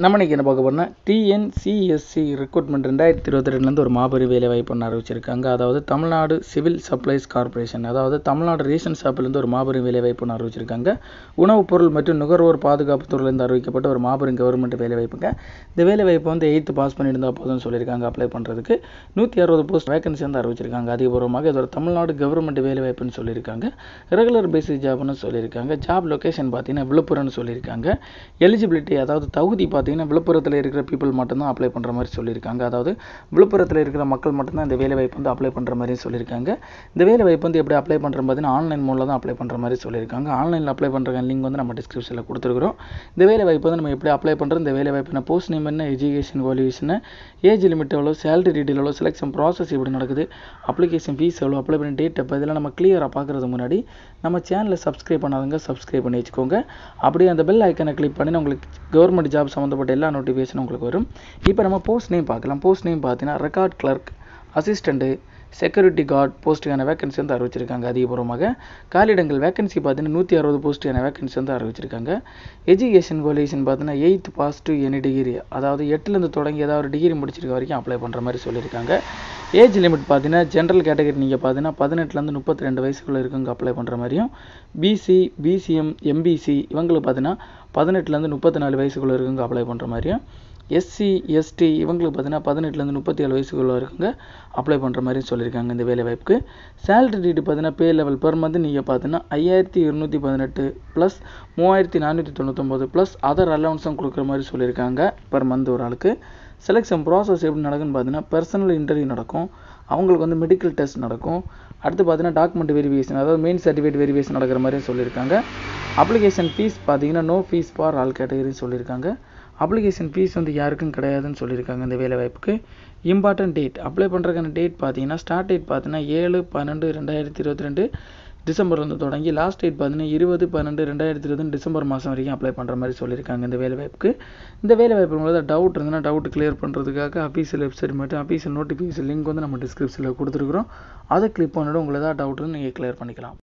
நம்ம இன்னைக்கு என்ன பார்க்க போறோம்னா டிஎன்சிஎஸ்சி ரெக்ரூட்மெண்ட் ரெண்டாயிரத்தி இருபத்தி ரெண்டுலேருந்து ஒரு மாபெரும் வேலை வாய்ப்பு ஒன்று அறிவிச்சிருக்காங்க அதாவது தமிழ்நாடு சிவில் சப்ளைஸ் கார்ப்பரேஷன் அதாவது தமிழ்நாடு ரேஷன் ஷாப்பிலேருந்து ஒரு மாபெரும் வேலை வாய்ப்பு ஒன்று அறிவிச்சிருக்காங்க உணவுப் பொருள் மற்றும் நுகர்வோர் பாதுகாப்பு துறையிலேருந்து அறிவிக்கப்பட்ட ஒரு மாபெரும் கவர்மெண்ட் வேலை வாய்ப்புங்க இந்த வேலை வாய்ப்பு வந்து எயித்து பாஸ் பண்ணியிருந்தா போதும்னு சொல்லியிருக்காங்க அப்ளை பண்ணுறதுக்கு நூற்றி அறுபது போஸ்ட் வேகன்சி வந்து அறிவிச்சிருக்காங்க அதிகபூர்வமாக இது ஒரு தமிழ்நாடு கவர்மெண்ட் வேலை வாய்ப்புன்னு சொல்லியிருக்காங்க ரெகுலர் பேசிஸ் ஜாப்னு சொல்லியிருக்காங்க ஜாப் லொகேஷன் பார்த்தீங்கன்னா விழுப்புரம்னு சொல்லியிருக்காங்க எலிஜிபிலிட்டி அதாவது தகுதி பார்த்தீங்கன்னா விழுப்புரத்தில் இருக்கிற பீப்புள் மட்டும்தான் அப்ளை பண்ணுற மாதிரி சொல்லியிருக்காங்க அதாவது விழுப்புரத்தில் இருக்கிற மக்கள் மட்டும்தான் இந்த வேலை வாய்ப்பு வந்து அப்ளை பண்ணுற மாதிரி சொல்லியிருக்காங்க இந்த வேலை வாய்ப்பு வந்து எப்படி அப்ளை பண்ணுற பார்த்தீங்கன்னா ஆன்லைன் மூலம் தான் அப்ளை பண்ணுற மாதிரி சொல்லியிருக்காங்க ஆன்லைனில் அப்ளை பண்ணுற லிங்க் வந்து நம்ம டிஸ்கிரிப்ஷனில் கொடுத்துருக்குறோம் இந்த வேலை வாய்ப்பு வந்து நம்ம எப்படி அப்ளை பண்ணுறது இந்த வேலை வாய்ப்பு என்ன போஸ்ட் நேம் என்ன எஜுகேஷன் குவாலிஃபிகேஷன் ஏஜ் லிமிட் எவ்வளோ சேலரி டீட்டெயில் எவ்வளோ செலெக்ஷன் ப்ராசஸ் எப்படி நடக்குது அப்ளிகேஷன் ஃபீஸ் எவ்வளோ அப்ளை பண்ணி டேட் எப்போ இதெல்லாம் நம்ம கிளியராக பார்க்குறதுக்கு முன்னாடி நம்ம சேனலை சப்ஸ்கிரைப் பண்ணாதவங்க சப்ஸ்கிரைப் பண்ணி வச்சுக்கோங்க அப்படியே அந்த பெல் ஐக்கனை கிளிக் பண்ணி உங்களுக்கு கவர்மெண்ட் ஜாப் சம்மந்தப்பட்ட எல்லா நோட்டிஃபிகேஷனும் உங்களுக்கு வரும் இப்போ நம்ம போஸ்ட் நேம் பார்க்கலாம் போஸ்ட் நேம் பார்த்தீங்கன்னா record clerk assistant security guard போஸ்ட்டுக்கான வேகன்சி வந்து அறிவிச்சிருக்காங்க அதிகபூர்வமாக காலியிடங்கள் வேகன்சி பார்த்தீங்கன்னா நூற்றி அறுபது போஸ்ட்டுக்கான வேகன்சி வந்து அறிவிச்சிருக்காங்க எஜுகேஷன் குவாலிஃபிகேஷன் பார்த்தீங்கன்னா eighth pass to any degree அதாவது எட்டுலேருந்து தொடங்கி ஏதாவது ஒரு டிகிரி முடிச்சிருக்க வரைக்கும் அப்ளை பண்ணுற மாதிரி சொல்லியிருக்காங்க ஏஜ் லிமிட் பார்த்தீங்கன்னா ஜென்ரல் கேட்டகரி நீங்கள் பார்த்தீங்கன்னா பதினெட்டுலேருந்து முப்பத்தி ரெண்டு வயசுக்குள்ளே இருக்கவங்க அப்ளை பண்ணுற மாதிரியும் பிசி பிசிஎம் எம்பிசி இவங்களுக்கு பார்த்தீங்கன்னா பதினெட்டுலேருந்து முப்பத்தி நாலு வயசுக்குள்ளே இருக்கவங்க அப்ளை பண்ணுற மாதிரியும் எஸ்சி எஸ்டி இவங்களுக்கு பார்த்தீங்கன்னா பதினெட்டுலேருந்து முப்பத்தி ஏழு வயசுக்குள்ள இருக்கவங்க அப்ளை பண்ணுற மாதிரி சொல்லியிருக்காங்க இந்த வேலை வாய்ப்புக்கு சேலரி டீட்டு பார்த்தீங்கன்னா பே லெவல் பெர் மந்த் நீங்கள் பார்த்தீங்கன்னா ஐயாயிரத்தி இருநூற்றி பதினெட்டு ப்ளஸ் மூவாயிரத்தி நானூற்றி தொண்ணூத்தொம்பது ப்ளஸ் அதர் அலவன்ஸும் கொடுக்குற மாதிரி சொல்லியிருக்காங்க பெர் மந்த் ஒரு ஆளுக்கு செலெக்ஷன் ப்ராசஸ் எப்படி நடக்குன்னு பார்த்தீங்கன்னா பர்சனல் இன்டர்வியூ நடக்கும் அவங்களுக்கு வந்து மெடிக்கல் டெஸ்ட் நடக்கும் அடுத்து பார்த்தீங்கன்னா டாக்குமெண்ட் வெரிஃபிகேஷன் அதாவது மெயின் சர்டிஃபிகேட் வெரிஃபிகேஷன் நடக்கிற மாதிரி சொல்லியிருக்காங்க அப்ளிகேஷன் ஃபீஸ் பார்த்தீங்கன்னா no fee for all category சொல்லியிருக்காங்க அப்ளிகேஷன் ஃபீஸ் வந்து யாருக்கும் கிடையாதுன்னு சொல்லியிருக்காங்க இந்த வேலை வாய்ப்புக்கு இம்பார்ட்டன்ட் டேட் அப்ளை பண்ணுறதுக்கான டேட் பார்த்தீங்கன்னா ஸ்டார்ட் டேட் பார்த்தீங்கன்னா ஏழு பன்னெண்டு ரெண்டாயிரத்தி இருபத்தி ரெண்டு டிசம்பர்லேருந்து தொடங்கி லாஸ்ட் டேட் பார்த்தீங்கன்னா இருபது பன்னெண்டு ரெண்டாயிரத்தி இருபது டிசம்பர் மாதம் வரைக்கும் அப்ளை பண்ணுற மாதிரி சொல்லியிருக்காங்க இந்த வேலை வாய்ப்புக்கு இந்த வேலை வாய்ப்பு மூலம் டவுட் இருந்ததுன்னா டவுட் கிளியர் பண்ணுறதுக்காக அஃபீஷியல் வெப்சைட் மட்டும் அஃபீஷியல் நோட்டிஃபிகேஷன் லிங்க் வந்து நம்ம டிஸ்கிரிப்ஷனில் கொடுத்துருக்குறோம் அதை கிளிக் பண்ணிவிட்டு உங்களுக்கு ஏதாவது டவுட்னு நீங்கள் கிளியர் பண்ணிக்கலாம்